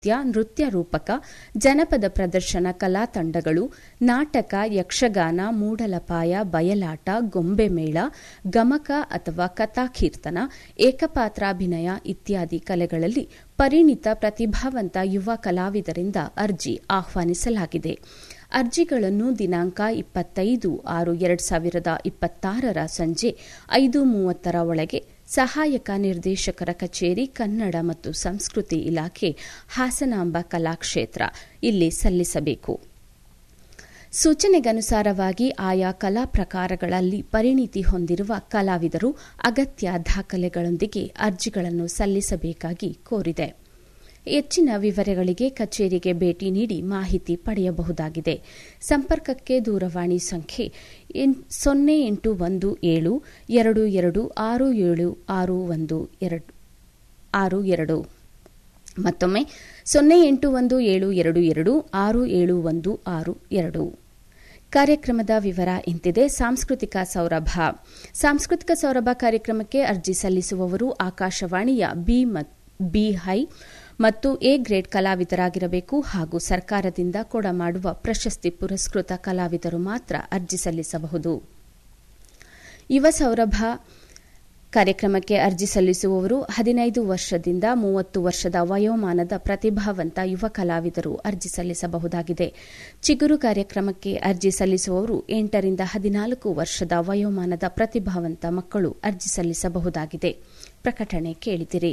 ನೃತ್ಯ ನೃತ್ಯ ರೂಪಕ ಜನಪದ ಪ್ರದರ್ಶನ ಕಲಾ ತಂಡಗಳು ನಾಟಕ ಯಕ್ಷಗಾನ ಮೂಡಲಪಾಯ ಬಯಲಾಟ ಗೊಂಬೆ ಮೇಳ ಗಮಕ ಅಥವಾ ಕಥಾಕೀರ್ತನ ಏಕಪಾತ್ರಾಭಿನಯ ಇತ್ಯಾದಿ ಕಲೆಗಳಲ್ಲಿ ಪರಿಣಿತ ಪ್ರತಿಭಾವಂತ ಯುವ ಕಲಾವಿದರಿಂದ ಅರ್ಜಿ ಆಹ್ವಾನಿಸಲಾಗಿದೆ ಅರ್ಜಿಗಳನ್ನು ದಿನಾಂಕ ಇಪ್ಪತ್ತೈದು ಆರು ಎರಡು ಸಾವಿರದ ಇಪ್ಪತ್ತಾರರ ಸಂಜೆ ಐದು ಮೂವತ್ತರ ಒಳಗೆ ಸಹಾಯಕ ನಿರ್ದೇಶಕರ ಕಚೇರಿ ಕನ್ನಡ ಮತ್ತು ಸಂಸ್ಕೃತಿ ಇಲಾಖೆ ಹಾಸನಾಂಬ ಕಲಾಕ್ಷೇತ್ರ ಇಲ್ಲಿ ಸಲ್ಲಿಸಬೇಕು ಸೂಚನೆಗನುಸಾರವಾಗಿ ಆಯಾ ಕಲಾ ಪ್ರಕಾರಗಳಲ್ಲಿ ಪರಿಣಿತಿ ಹೊಂದಿರುವ ಕಲಾವಿದರು ಅಗತ್ಯ ದಾಖಲೆಗಳೊಂದಿಗೆ ಅರ್ಜಿಗಳನ್ನು ಸಲ್ಲಿಸಬೇಕಾಗಿ ಕೋರಿದೆ ಹೆಚ್ಚಿನ ವಿವರಗಳಿಗೆ ಕಚೇರಿಗೆ ಭೇಟಿ ನೀಡಿ ಮಾಹಿತಿ ಪಡೆಯಬಹುದಾಗಿದೆ ಸಂಪರ್ಕಕ್ಕೆ ದೂರವಾಣಿ ಸಂಖ್ಯೆ ಸೊನ್ನೆ ಎಂಟು ಒಂದು ಏಳು ಎರಡು ಎರಡು ಆರು ಏಳು ಆರು ಒಂದು ಎರಡು ಆರು ಎರಡು ಮತ್ತೊಮ್ಮೆ ಸೊನ್ನೆ ಎಂಟು ಒಂದು ಏಳು ಎರಡು ಎರಡು ಆರು ಏಳು ಒಂದು ಆರು ಎರಡು ಕಾರ್ಯಕ್ರಮದ ವಿವರ ಇಂತಿದೆ ಸಾಂಸ್ಕೃತಿಕ ಸೌರಭ ಸಾಂಸ್ಕೃತಿಕ ಸೌರಭ ಕಾರ್ಯಕ್ರಮಕ್ಕೆ ಅರ್ಜಿ ಸಲ್ಲಿಸುವವರು ಆಕಾಶವಾಣಿಯ ಬಿ ಬಿ ಹೈ ಮತ್ತು ಎ ಗ್ರೇಡ್ ಕಲಾವಿದರಾಗಿರಬೇಕು ಹಾಗೂ ಸರ್ಕಾರದಿಂದ ಕೊಡಮಾಡುವ ಪ್ರಶಸ್ತಿ ಪುರಸ್ಕೃತ ಕಲಾವಿದರು ಮಾತ್ರ ಅರ್ಜಿ ಸಲ್ಲಿಸಬಹುದು ಯುವ ಸೌರಭ ಕಾರ್ಯಕ್ರಮಕ್ಕೆ ಅರ್ಜಿ ಸಲ್ಲಿಸುವವರು ಹದಿನೈದು ವರ್ಷದಿಂದ ಮೂವತ್ತು ವರ್ಷದ ವಯೋಮಾನದ ಪ್ರತಿಭಾವಂತ ಯುವ ಕಲಾವಿದರು ಅರ್ಜಿ ಸಲ್ಲಿಸಬಹುದಾಗಿದೆ ಚಿಗುರು ಕಾರ್ಯಕ್ರಮಕ್ಕೆ ಅರ್ಜಿ ಸಲ್ಲಿಸುವವರು ಎಂಟರಿಂದ ಹದಿನಾಲ್ಕು ವರ್ಷದ ವಯೋಮಾನದ ಪ್ರತಿಭಾವಂತ ಮಕ್ಕಳು ಅರ್ಜಿ ಸಲ್ಲಿಸಬಹುದಾಗಿದೆ ಪ್ರಕಟಣೆ ಕೇಳಿದಿರಿ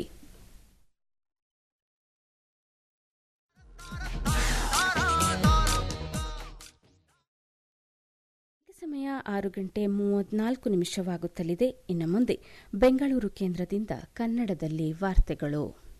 ಸಮಯ ಆರು ಗಂಟೆ ಮೂವತ್ನಾಲ್ಕು ನಿಮಿಷವಾಗುತ್ತಲಿದೆ ಇನ್ನು ಮುಂದೆ ಬೆಂಗಳೂರು ಕೇಂದ್ರದಿಂದ ಕನ್ನಡದಲ್ಲಿ ವಾರ್ತೆಗಳು